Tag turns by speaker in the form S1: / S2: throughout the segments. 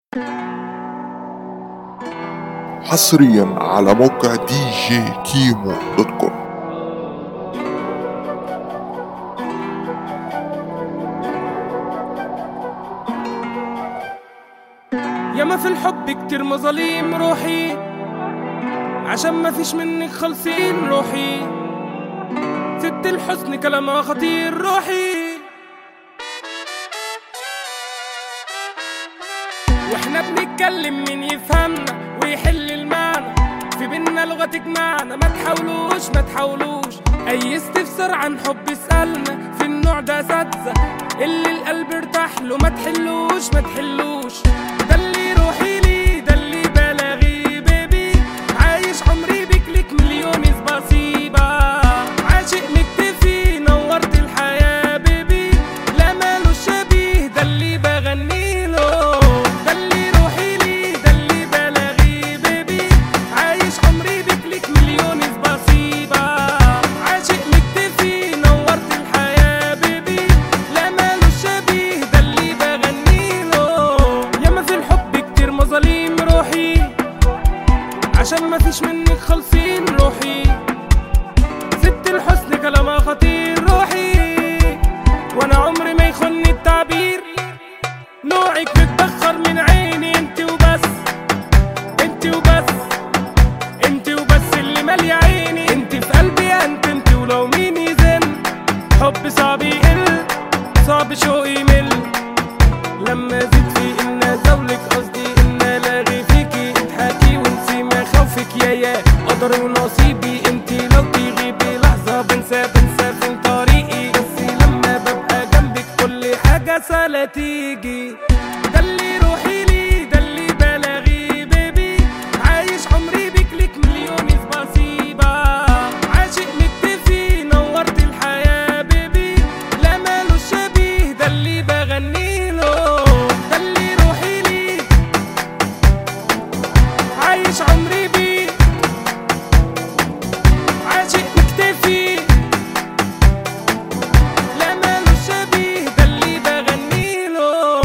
S1: حصريا على موقع دي جي كيمو دوت كوم
S2: ياما في الحب كتير مظاليم روحي عشان ما فيش منك خالصين روحي ست الحسن كلامها خطير روحي واحنا بنتكلم مين يفهمنا ويحل المعنى في بينا لغة تجمعنا ما تحاولوش ما تحاولوش اي استفسار عن حب اسألنا في النوع ده اساتذة اللي القلب ارتاح له ما تحلوش ما تحلوش ده اللي روحي ليه ده اللي بلاغي بيبي عايش عمري بيك مليون بصيبة عاشق مكتفي نورت الحياة بيبي لا ماله شبيه ده اللي بغني له ده اللي روحي ليه ده اللي بلاغي بيبي عايش عمري بيك مليون بصيبة عاشق مكتفي نورت الحياة بيبي لا ماله شبيه ده اللي بغني له ياما في الحب كتير مظاليم روحي عشان ما فيش منك خالصين روحي ست الحسن كلامها خطير روحي وانا عمري ما يخني التعبير نوعك متبخر من عيني انت وبس انت وبس انت وبس اللي مالية عيني انت في قلبي انت انت ولو مين يزن حب صعب يقل صعب شوق يمل لما زيد في ان زولك قصدي ان لاغي فيكي اضحكي وانسي ما خوفك يا يا قدري ونصيبي انت لو تغيبي لحظة بنسى بنسى فين طريقي بس لما ببقى جنبك كل حاجة سهلة تيجي ده اللي روحي لي ده اللي بلاغي بيبي عايش عمري بيك لك مليون بصيبة عاشق مكتفي نورت الحياة بيبي لا ماله شبيه ده اللي بغني له ده اللي روحي لي عايش عمري بيه عاشق مكتفي لا ماله شبيه ده اللي بغني له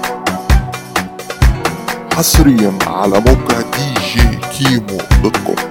S1: حصريا على موقع دي جي كيمو دوت كوم